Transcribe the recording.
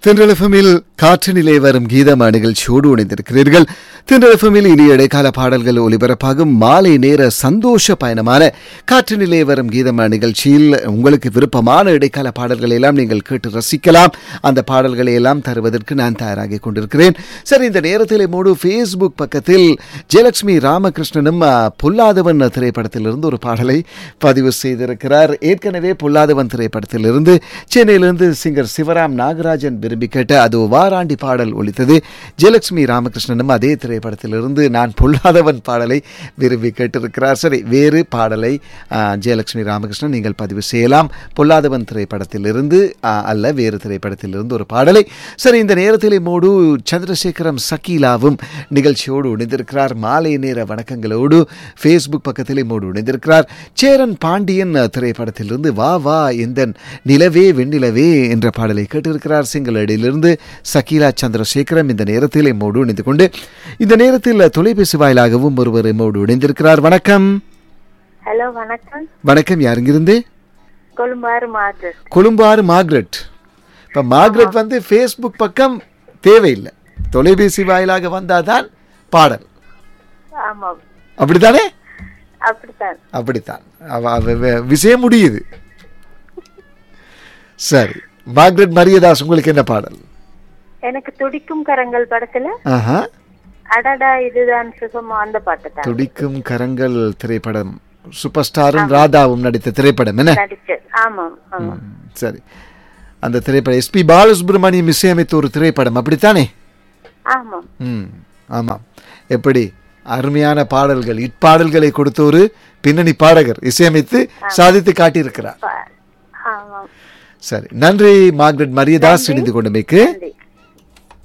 தென்றலஃபமில் காற்று நிலை வரும் கீதம் நிகழ்ச்சியோடு இணைந்திருக்கிறீர்கள் தென்றலஃபமில் இனி இடைக்கால பாடல்கள் ஒலிபரப்பாகும் மாலை நேர சந்தோஷ பயணமான காற்று நிலை வரும் கீதம் நிகழ்ச்சியில் உங்களுக்கு விருப்பமான இடைக்கால பாடல்களை எல்லாம் நீங்கள் கேட்டு ரசிக்கலாம் அந்த பாடல்களை எல்லாம் தருவதற்கு நான் தயாராகி கொண்டிருக்கிறேன் சரி இந்த நேரத்தில் மூடு ஃபேஸ்புக் பக்கத்தில் ஜெயலட்சுமி ராமகிருஷ்ணனும் அ, பொல்லாதவன் திரைப்படத்திலிருந்து ஒரு பாடலை பதிவு செய்திருக்கிறார் ஏற்கனவே பொல்லாதவன் திரைப்படத்திலிருந்து சென்னையிலிருந்து சிங்கர் சிவராம் நாகராஜன் விரும்பி கேட்ட அது வாராண்டி பாடல் ஒலித்தது ஜெயலட்சுமி ராமகிருஷ்ணனும் அதே திரைப்படத்திலிருந்து நான் பொல்லாதவன் பாடலை விரும்பி கேட்டிருக்கிறார் சரி வேறு பாடலை ஆ, ஜெயலட்சுமி ராமகிருஷ்ணன் நீங்கள் பதிவு செய்யலாம் பொல்லாதவன் திரைப்படத்திலிருந்து ஆ, அல்ல வேறு திரைப்படத்திலிருந்து ஒரு பாடலை சரி இந்த நேரத்தில் மோடு சந்திரசேகரம் சக்கீலாவும் நிகழ்ச்சியோடு இணைந்திருக்கிறார் மாலை நேர வணக்கங்களோடு ஃபேஸ்புக் பக்கத்திலே மோடு இணைந்திருக்கிறார் சேரன் பாண்டியன் திரைப்படத்திலிருந்து வா வா எந்த நிலவே வெண்ணிலவே என்ற பாடலை கேட்டிருக்கிறார் சிங்களடியிலிருந்து சக்கீலா சந்திரசேகரம் இந்த நேரத்தில் எம்மோடு இணைந்து கொண்டு இந்த நேரத்தில் தொலைபேசி வாயிலாகவும் ஒருவர் எம்மோடு இணைந்திருக்கிறார் வணக்கம் ஹலோ வணக்கம் வணக்கம் யாருங்கிருந்து கொழும்பாறு மாது கொழும்பாறு மார்க்ரெட் இப்போ மார்க்ரெட் வந்து ஃபேஸ்புக் பக்கம் தேவையில்லை தொலைபேசி வாயிலாக வந்தாதான் பாடல் ஆமாம் அப்படித்தானே அப்படித்தான் அப்படித்தான் அவ- அவ- வ- விஷயம் முடியுது சரி மார்க்ரெட் மரியதாஸ் உங்களுக்கு என்ன பாடல் எனக்கு துடிக்கும் கரங்கள் படத்துல ஆஹா அடடா இதுதான் சுகமா அந்த பாட்டு தான் துடிக்கும் கரங்கள் திரைப்படம் சூப்பர் ஸ்டாரும் ராதாவும் நடித்த திரைப்படம் என்ன நடிச்சு ஆமாம் ஆமாம் ம், சரி அந்த திரைப்படம் எஸ்பி பாலசுப்ரமணியம் இசையமைத்த ஒரு திரைப்படம் அப்படித்தானே ஆமாம் ம் ஆமாம் எப்படி அருமையான பாடல்கள் இப்பாடல்களை கொடுத்த ஒரு பின்னணி பாடகர் இசையமைத்து சாதித்து காட்டியிருக்கிறார் பா- ஆமாம் சரி நன்றி மார்க்ரெட் மரியதாஸ் இணைந்து கொண்டமைக்கு நன்றி